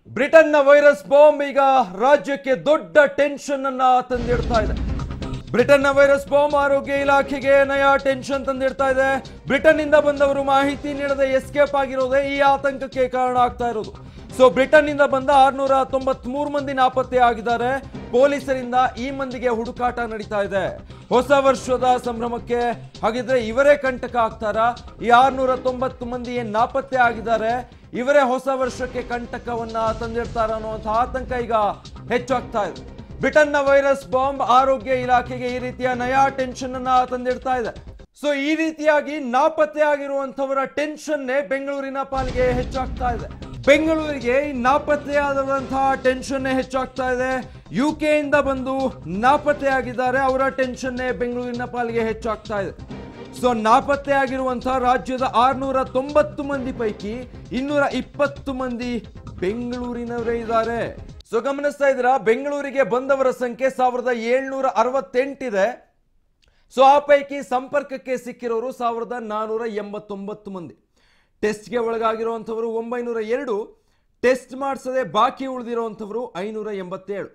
ಬ್ರಿಟನ್ನ virus bomb ಈಗ ರಾಜ್ಯಕ್ಕೆ ದೊಡ್ಡ ಟೆನ್ಷನ್ ಅನ್ನ ತಂದಿಡ್ತಾ ಇದೆ ಬ್ರಿಟನ್ನ ವೈರಸ್ ಬಾಂಬ್ ಆರೋಗ್ಯ ಇಲಾಖೆಗೆ ನಯ ಟೆನ್ಷನ್ ತಂದಿಡ್ತಾ ಇದೆ ಬ್ರಿಟನ್ ಇಂದ ಬಂದವರು ಮಾಹಿತಿ ನೀಡದೆ ಎಸ್ಕೇಪ್ ಆಗಿರೋದೇ ಈ ಆತಂಕಕ್ಕೆ ಕಾರಣ ಆಗ್ತಾ ಇರೋದು ಸೊ ಬ್ರಿಟನ್ ಇಂದ ಬಂದ ಆರ್ನೂರ ತೊಂಬತ್ಮೂರು ಮಂದಿ ನಾಪತ್ತೆ ಆಗಿದ್ದಾರೆ ಪೊಲೀಸರಿಂದ ಈ ಮಂದಿಗೆ ಹುಡುಕಾಟ ನಡೀತಾ ಇದೆ ಹೊಸ ವರ್ಷದ ಸಂಭ್ರಮಕ್ಕೆ ಹಾಗಿದ್ರೆ ಇವರೇ ಕಂಟಕ ಆಗ್ತಾರಾ ಈ ಆರ್ನೂರ ತೊಂಬತ್ತು ಮಂದಿ ಏನ್ ನಾಪತ್ತೆ ಆಗಿದ್ದಾರೆ ಇವರೇ ಹೊಸ ವರ್ಷಕ್ಕೆ ಕಂಟಕವನ್ನ ತಂದಿಡ್ತಾರ ಅನ್ನುವಂಥ ಆತಂಕ ಈಗ ಹೆಚ್ಚಾಗ್ತಾ ಇದೆ ಬ್ರಿಟನ್ನ ವೈರಸ್ ಬಾಂಬ್ ಆರೋಗ್ಯ ಇಲಾಖೆಗೆ ಈ ರೀತಿಯ ನಯಾ ಟೆನ್ಷನ್ ಅನ್ನ ತಂದಿಡ್ತಾ ಇದೆ ಸೊ ಈ ರೀತಿಯಾಗಿ ನಾಪತ್ತೆ ಆಗಿರುವಂತವರ ಟೆನ್ಷನ್ನೇ ಬೆಂಗಳೂರಿನ ಪಾಲಿಗೆ ಹೆಚ್ಚಾಗ್ತಾ ಇದೆ ಬೆಂಗಳೂರಿಗೆ ಈ ನಾಪತ್ತೆಯಾದಂತಹ ಟೆನ್ಷನ್ ಹೆಚ್ಚಾಗ್ತಾ ಇದೆ ಯು ಇಂದ ಬಂದು ನಾಪತ್ತೆ ಆಗಿದ್ದಾರೆ ಅವರ ಟೆನ್ಷನ್ನೇ ಬೆಂಗಳೂರಿನ ಪಾಲಿಗೆ ಹೆಚ್ಚಾಗ್ತಾ ಇದೆ ಸೊ ನಾಪತ್ತೆ ಆಗಿರುವಂತಹ ರಾಜ್ಯದ ಆರ್ನೂರ ತೊಂಬತ್ತು ಮಂದಿ ಪೈಕಿ ಇನ್ನೂರ ಇಪ್ಪತ್ತು ಮಂದಿ ಬೆಂಗಳೂರಿನವರೇ ಇದ್ದಾರೆ ಸೊ ಗಮನಿಸ್ತಾ ಇದ್ದೀರಾ ಬೆಂಗಳೂರಿಗೆ ಬಂದವರ ಸಂಖ್ಯೆ ಸಾವಿರದ ಏಳ್ನೂರ ಅರವತ್ತೆಂಟಿದೆ ಸೊ ಆ ಪೈಕಿ ಸಂಪರ್ಕಕ್ಕೆ ಸಿಕ್ಕಿರೋರು ಸಾವಿರದ ನಾನೂರ ಎಂಬತ್ತೊಂಬತ್ತು ಮಂದಿ ಟೆಸ್ಟ್ಗೆ ಒಳಗಾಗಿರುವಂಥವರು ಒಂಬೈನೂರ ಎರಡು ಟೆಸ್ಟ್ ಮಾಡಿಸದೆ ಬಾಕಿ ಉಳಿದಿರುವಂಥವರು ಐನೂರ ಎಂಬತ್ತೇಳು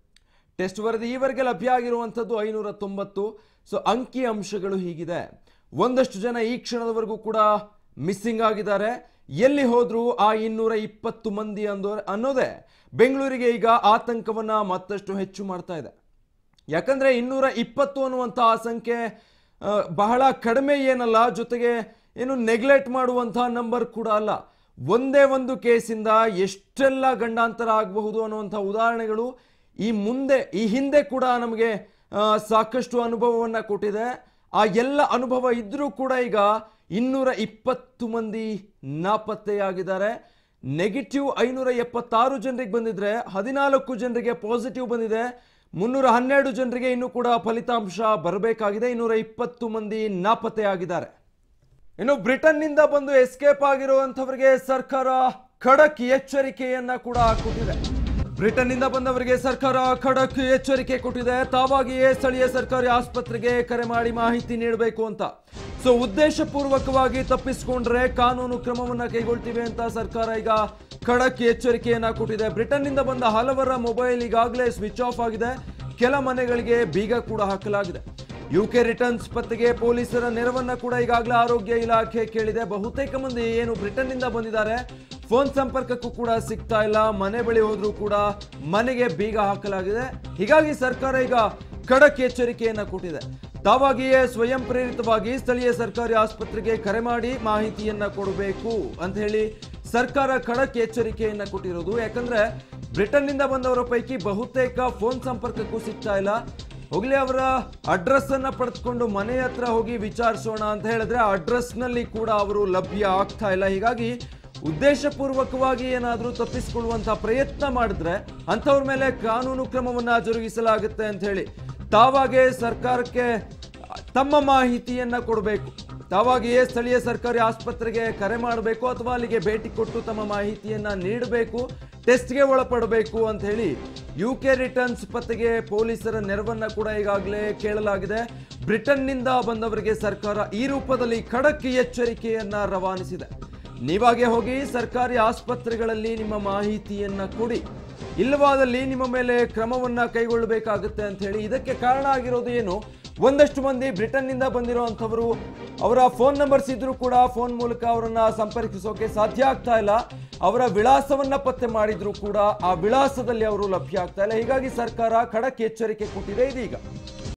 ಟೆಸ್ಟ್ ವರದಿ ಈವರೆಗೆ ಲಭ್ಯ ಆಗಿರುವಂಥದ್ದು ಐನೂರ ತೊಂಬತ್ತು ಸೊ ಅಂಕಿ ಅಂಶಗಳು ಹೀಗಿದೆ ಒಂದಷ್ಟು ಜನ ಈ ಕ್ಷಣದವರೆಗೂ ಕೂಡ ಮಿಸ್ಸಿಂಗ್ ಆಗಿದ್ದಾರೆ ಎಲ್ಲಿ ಹೋದ್ರು ಆ ಇನ್ನೂರ ಇಪ್ಪತ್ತು ಮಂದಿ ಅಂದೋ ಅನ್ನೋದೇ ಬೆಂಗಳೂರಿಗೆ ಈಗ ಆತಂಕವನ್ನ ಮತ್ತಷ್ಟು ಹೆಚ್ಚು ಮಾಡ್ತಾ ಇದೆ ಯಾಕಂದ್ರೆ ಇನ್ನೂರ ಇಪ್ಪತ್ತು ಅನ್ನುವಂಥ ಆ ಸಂಖ್ಯೆ ಆ, ಬಹಳ ಕಡಿಮೆ ಏನಲ್ಲ ಜೊತೆಗೆ ಏನು ನೆಗ್ಲೆಕ್ಟ್ ಮಾಡುವಂತಹ ನಂಬರ್ ಕೂಡ ಅಲ್ಲ ಒಂದೇ ಒಂದು ಕೇಸಿಂದ ಎಷ್ಟೆಲ್ಲ ಗಂಡಾಂತರ ಆಗಬಹುದು ಅನ್ನುವಂಥ ಉದಾಹರಣೆಗಳು ಈ ಮುಂದೆ ಈ ಹಿಂದೆ ಕೂಡ ನಮಗೆ ಆ, ಸಾಕಷ್ಟು ಅನುಭವವನ್ನ ಕೊಟ್ಟಿದೆ ಆ ಎಲ್ಲ ಅನುಭವ ಇದ್ರೂ ಕೂಡ ಈಗ ಇನ್ನೂರ ಇಪ್ಪತ್ತು ಮಂದಿ ನಾಪತ್ತೆಯಾಗಿದ್ದಾರೆ ನೆಗೆಟಿವ್ ಐನೂರ ಎಪ್ಪತ್ತಾರು ಜನರಿಗೆ ಬಂದಿದ್ರೆ ಹದಿನಾಲ್ಕು ಜನರಿಗೆ ಪಾಸಿಟಿವ್ ಬಂದಿದೆ ಮುನ್ನೂರ ಹನ್ನೆರಡು ಜನರಿಗೆ ಇನ್ನೂ ಕೂಡ ಫಲಿತಾಂಶ ಬರಬೇಕಾಗಿದೆ ಇನ್ನೂರ ಇಪ್ಪತ್ತು ಮಂದಿ ನಾಪತ್ತೆಯಾಗಿದ್ದಾರೆ ಇನ್ನು ಬ್ರಿಟನ್ನಿಂದ ಬಂದು ಎಸ್ಕೇಪ್ ಆಗಿರುವಂತವರಿಗೆ ಸರ್ಕಾರ ಖಡಕ್ ಎಚ್ಚರಿಕೆಯನ್ನ ಕೂಡ ಕೊಟ್ಟಿದೆ ಬ್ರಿಟನ್ನಿಂದ ಬಂದವರಿಗೆ ಸರ್ಕಾರ ಖಡಕ್ ಎಚ್ಚರಿಕೆ ಕೊಟ್ಟಿದೆ ತಾವಾಗಿಯೇ ಸ್ಥಳೀಯ ಸರ್ಕಾರಿ ಆಸ್ಪತ್ರೆಗೆ ಕರೆ ಮಾಡಿ ಮಾಹಿತಿ ನೀಡಬೇಕು ಅಂತ ಸೊ ಉದ್ದೇಶಪೂರ್ವಕವಾಗಿ ತಪ್ಪಿಸಿಕೊಂಡ್ರೆ ಕಾನೂನು ಕ್ರಮವನ್ನ ಕೈಗೊಳ್ತೀವಿ ಅಂತ ಸರ್ಕಾರ ಈಗ ಖಡಕ್ ಎಚ್ಚರಿಕೆಯನ್ನ ಕೊಟ್ಟಿದೆ ಬ್ರಿಟನ್ನಿಂದ ಬಂದ ಹಲವರ ಮೊಬೈಲ್ ಈಗಾಗಲೇ ಸ್ವಿಚ್ ಆಫ್ ಆಗಿದೆ ಕೆಲ ಮನೆಗಳಿಗೆ ಬೀಗ ಕೂಡ ಹಾಕಲಾಗಿದೆ ಯುಕೆ ರಿಟರ್ನ್ಸ್ ಪತ್ತೆಗೆ ಪೊಲೀಸರ ನೆರವನ್ನ ಕೂಡ ಈಗಾಗಲೇ ಆರೋಗ್ಯ ಇಲಾಖೆ ಕೇಳಿದೆ ಬಹುತೇಕ ಮಂದಿ ಏನು ಬ್ರಿಟನ್ನಿಂದ ಬಂದಿದ್ದಾರೆ ಫೋನ್ ಸಂಪರ್ಕಕ್ಕೂ ಕೂಡ ಸಿಗ್ತಾ ಇಲ್ಲ ಮನೆ ಬಳಿ ಹೋದ್ರೂ ಕೂಡ ಮನೆಗೆ ಬೀಗ ಹಾಕಲಾಗಿದೆ ಹೀಗಾಗಿ ಸರ್ಕಾರ ಈಗ ಖಡಕ್ ಎಚ್ಚರಿಕೆಯನ್ನ ಕೊಟ್ಟಿದೆ ತಾವಾಗಿಯೇ ಸ್ವಯಂ ಪ್ರೇರಿತವಾಗಿ ಸ್ಥಳೀಯ ಸರ್ಕಾರಿ ಆಸ್ಪತ್ರೆಗೆ ಕರೆ ಮಾಡಿ ಮಾಹಿತಿಯನ್ನ ಕೊಡಬೇಕು ಅಂತ ಹೇಳಿ ಸರ್ಕಾರ ಖಡಕ್ ಎಚ್ಚರಿಕೆಯನ್ನ ಕೊಟ್ಟಿರೋದು ಯಾಕಂದ್ರೆ ಬ್ರಿಟನ್ನಿಂದ ಬಂದವರ ಪೈಕಿ ಬಹುತೇಕ ಫೋನ್ ಸಂಪರ್ಕಕ್ಕೂ ಸಿಗ್ತಾ ಇಲ್ಲ ಹೋಗ್ಲಿ ಅವರ ಅಡ್ರೆಸ್ ಅನ್ನ ಪಡೆದುಕೊಂಡು ಮನೆ ಹತ್ರ ಹೋಗಿ ವಿಚಾರಿಸೋಣ ಅಂತ ಹೇಳಿದ್ರೆ ಅಡ್ರೆಸ್ ನಲ್ಲಿ ಕೂಡ ಅವರು ಲಭ್ಯ ಆಗ್ತಾ ಇಲ್ಲ ಹೀಗಾಗಿ ಉದ್ದೇಶಪೂರ್ವಕವಾಗಿ ಏನಾದರೂ ತಪ್ಪಿಸಿಕೊಳ್ಳುವಂತಹ ಪ್ರಯತ್ನ ಮಾಡಿದ್ರೆ ಅಂಥವ್ರ ಮೇಲೆ ಕಾನೂನು ಕ್ರಮವನ್ನ ಜರುಗಿಸಲಾಗುತ್ತೆ ಅಂತ ಹೇಳಿ ತಾವಾಗೇ ಸರ್ಕಾರಕ್ಕೆ ತಮ್ಮ ಮಾಹಿತಿಯನ್ನ ಕೊಡಬೇಕು ತಾವಾಗಿಯೇ ಸ್ಥಳೀಯ ಸರ್ಕಾರಿ ಆಸ್ಪತ್ರೆಗೆ ಕರೆ ಮಾಡಬೇಕು ಅಥವಾ ಅಲ್ಲಿಗೆ ಭೇಟಿ ಕೊಟ್ಟು ತಮ್ಮ ಮಾಹಿತಿಯನ್ನ ನೀಡಬೇಕು ಟೆಸ್ಟ್ಗೆ ಒಳಪಡಬೇಕು ಅಂತ ಹೇಳಿ ಯು ಕೆ ರಿಟರ್ನ್ಸ್ ಪತ್ತೆಗೆ ಪೊಲೀಸರ ನೆರವನ್ನ ಕೂಡ ಈಗಾಗಲೇ ಕೇಳಲಾಗಿದೆ ಬ್ರಿಟನ್ನಿಂದ ಬಂದವರಿಗೆ ಸರ್ಕಾರ ಈ ರೂಪದಲ್ಲಿ ಖಡಕ್ ಎಚ್ಚರಿಕೆಯನ್ನ ರವಾನಿಸಿದೆ ನೀವಾಗೆ ಹೋಗಿ ಸರ್ಕಾರಿ ಆಸ್ಪತ್ರೆಗಳಲ್ಲಿ ನಿಮ್ಮ ಮಾಹಿತಿಯನ್ನ ಕೊಡಿ ಇಲ್ಲವಾದಲ್ಲಿ ನಿಮ್ಮ ಮೇಲೆ ಕ್ರಮವನ್ನ ಕೈಗೊಳ್ಳಬೇಕಾಗುತ್ತೆ ಅಂತ ಹೇಳಿ ಇದಕ್ಕೆ ಕಾರಣ ಆಗಿರೋದು ಏನು ಒಂದಷ್ಟು ಮಂದಿ ಬ್ರಿಟನ್ನಿಂದ ಬಂದಿರುವಂಥವರು ಅವರ ಫೋನ್ ನಂಬರ್ಸ್ ಇದ್ರೂ ಕೂಡ ಫೋನ್ ಮೂಲಕ ಅವರನ್ನ ಸಂಪರ್ಕಿಸೋಕೆ ಸಾಧ್ಯ ಆಗ್ತಾ ಇಲ್ಲ ಅವರ ವಿಳಾಸವನ್ನ ಪತ್ತೆ ಮಾಡಿದ್ರು ಕೂಡ ಆ ವಿಳಾಸದಲ್ಲಿ ಅವರು ಲಭ್ಯ ಆಗ್ತಾ ಇಲ್ಲ ಹೀಗಾಗಿ ಸರ್ಕಾರ ಖಡಕ್ ಎಚ್ಚರಿಕೆ ಕೊಟ್ಟಿದೆ ಇದೀಗ